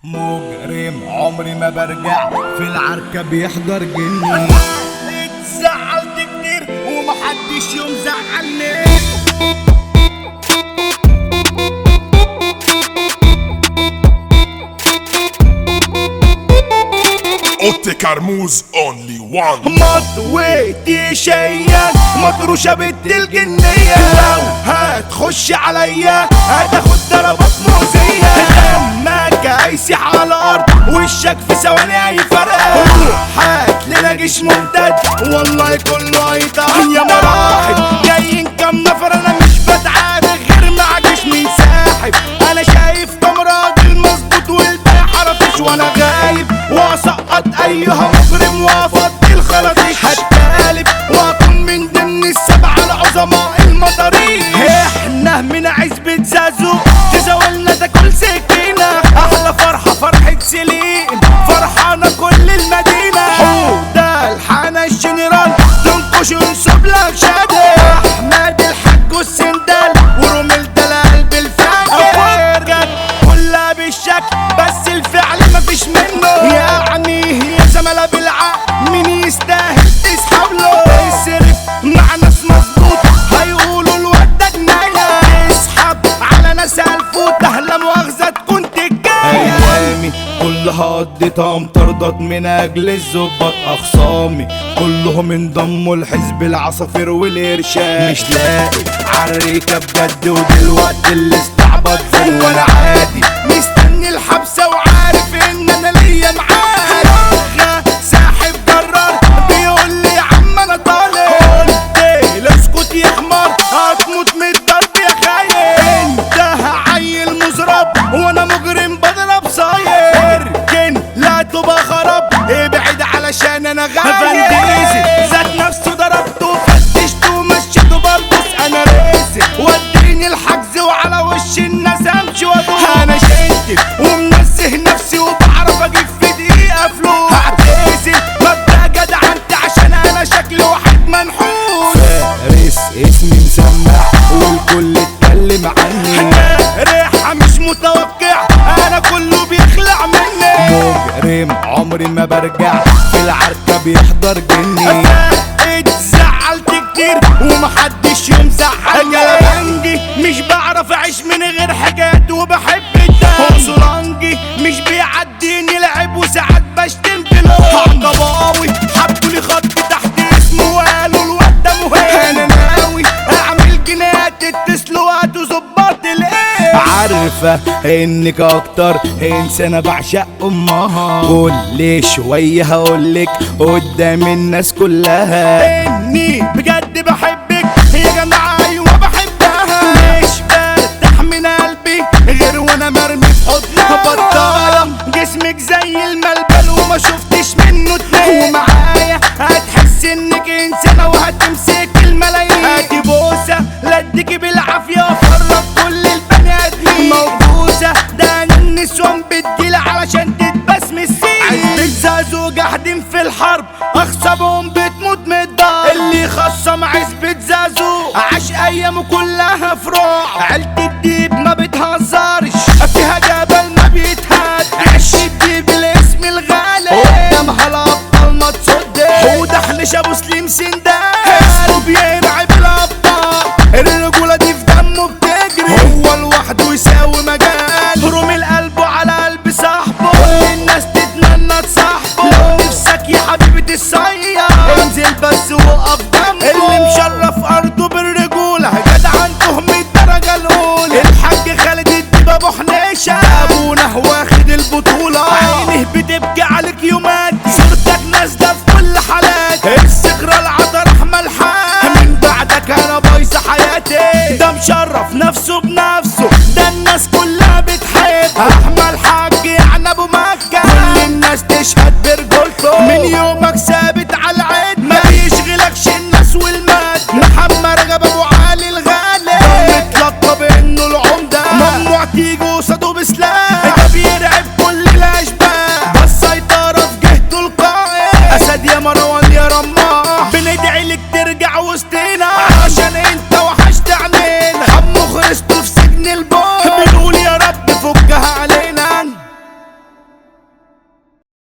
مجرم عمري ما برجع في العركة بيحضر جني اتزعلت كتير ومحدش يوم زعلني اوتي كرموز اونلي وان مطويتي شيان مطروشة بنت الجنية لو هتخش عليا هتاخد ضربات مؤذية دمك هيسيح على الارض وشك في ثواني هيفرقع روح هات لنا جيش ممتد والله كله هيطلع يا مراحل جايين كام نفر انا مش بتعارك غير مع جيش من ساحب انا شايف كام راجل مظبوط والباقي حرفش وانا غايب واسقط ايها مجرم وافضي الخراطيش هتقالب واكون من ضمن السبعه العظماء المطاريش احنا من عزبة زازو تزاولنا تاكل سكينة احلى فرحة فرحة سليم فرحانة كل المدينة حودة الحانة الجنرال تنقش ونسب لك شادي احمد الحاج والسندال ورومل دلال بالفجر جت كلها بالشك بس الفعل مفيش منه يعني يا زملاء بالعقل مين يستاهل تسحب له يصرف مع ناس مظبوط هيقولوا الواد ده جناية تسحب على ناس الفوت لا مؤاخذة تكون تجاية ايامي كلها قضيتها مطردات من اجل الظباط اخصامي كلهم انضموا لحزب العصافير والارشاد مش لاقي عريكة بجد ودلوقتي اللي استعبط زي وانا عادي مستني الحبسة وعارف ان انا ليا معاه ساحب جرار بيقول لي يا عم انا طالع قلت له اسكت يا حمار هتموت من الضرب يا خايف انت عيل مزرب وانا مجرم بضرب صاير اركن لا تبقى خراب ابعد علشان انا غايب فانتيزي ذات نفسه ضربته فتشته ومشيته بربص انا راسي وديني الحجز وعلى وش الناس امشي وادوس انا شايف ومنزه نفسي وبعرف اجيب في دقيقه فلوس هعتزل ببدا جدع انت عشان انا شكلي واحد منحوس فارس اسمي مسمع والكل اتكلم عني ريحه مش متوقع انا كله بيخلع مني مجرم عمري ما برجع في العركه بيحضر جني اتزعلت كتير ومحدش يوم زعلني انا بنجي مش بعرف اعيش من غير حاجات وبحب الدم صلانجي مش بيعديني لعب وساعات بشتم بلون عقباوي حطوا لي خط تحت اسمه وقالوا الواد ده مهم انا ناوي اعمل جنات اتصلوا وهاتوا ظباط الايه عارفة انك اكتر انسانة بعشق امها كل شوية هقولك قدام الناس كلها اني بجد بحبك يا جماعة ايوه بحبها مش برتاح من قلبي غير وانا مرمي في حضنها بطالة جسمك زي الملبل وما شفتش منه اتنين ومعايا هتحس انك انسانة وهتمسك الملايين هاتي بوسة لا اديكي بالعافية افرج كل البني ادمين موجوسة ده انا النسوان بتجيلي علشان تتبسم السين عزبة زازو قاعدين في الحرب اخصبهم بتموت من الدار اللي خصم عزبة زازو عاش ايامه كلها فروع عيلة الديب ما بتهزر